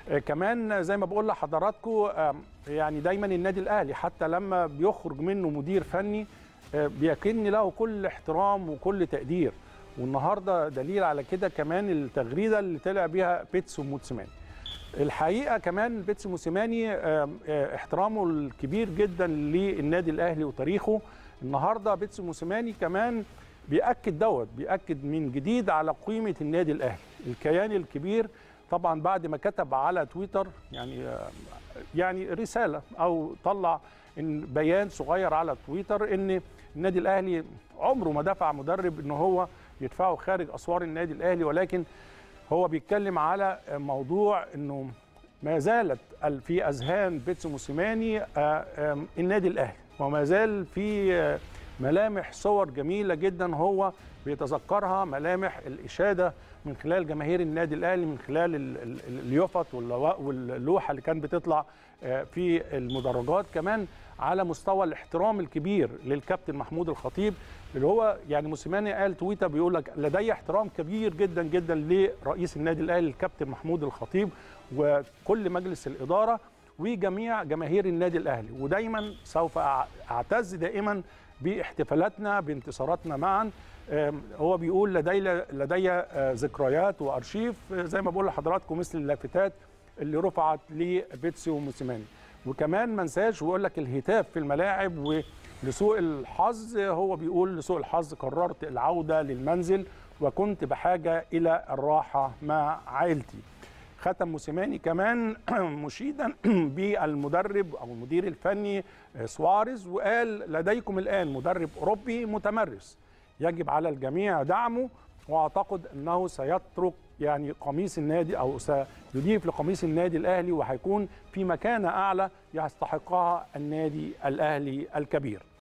آه، كمان زي ما بقول لحضراتكم يعني دايما النادي الاهلي حتى لما بيخرج منه مدير فني آه، بيكن له كل احترام وكل تقدير والنهارده دليل على كده كمان التغريده اللي طلع بيها بيتسو موتسيماني الحقيقه كمان بيتسو موسيماني آم، آه، احترامه الكبير جدا للنادي الاهلي وتاريخه النهارده بيتسو موسيماني كمان بياكد دوت بياكد من جديد على قيمه النادي الاهلي الكيان الكبير طبعا بعد ما كتب على تويتر يعني آه، يعني رساله او طلع إن بيان صغير على تويتر ان النادي الاهلي عمره ما دفع مدرب ان هو يدفعه خارج اسوار النادي الاهلي ولكن هو بيتكلم على موضوع انه ما زالت ال- في اذهان بيتسو موسيماني آه، آم، النادي الاهلي وما زال في آه، ملامح صور جميله جدا هو بيتذكرها ملامح الاشاده من خلال جماهير النادي الاهلي من خلال ال- ال- ال- اليافط واللوا- واللوحه اللي كانت بتطلع آه، في المدرجات كمان على مستوى الاحترام الكبير للكابتن محمود الخطيب اللي هو يعني موسيماني قال تويتر بيقول لك لدي احترام كبير جدا جدا لرئيس النادي الاهلي الكابتن محمود الخطيب وكل مجلس الاداره وجميع جماهير النادي الاهلي ودايما سوف أع- اعتز دائما باحتفالاتنا بانتصاراتنا معا آم، هو بيقول لدي لدي آه، ذكريات وارشيف آه، زي ما بقول لحضراتكم مثل اللافتات اللي رفعت لبيتسو موسيماني وكمان ما انساش ويقول لك الهتاف في الملاعب ولسوء الحظ هو بيقول لسوء الحظ قررت العوده للمنزل وكنت بحاجه الى الراحه مع عائلتي ختم موسيماني كمان مشيدا بالمدرب او المدير الفني سواريز وقال لديكم الان مدرب اوروبي متمرس يجب على الجميع دعمه واعتقد انه سيترك يعني قميص النادي او سيضيف لقميص النادي الاهلي وهيكون في مكانه اعلى يستحقها النادي الاهلي الكبير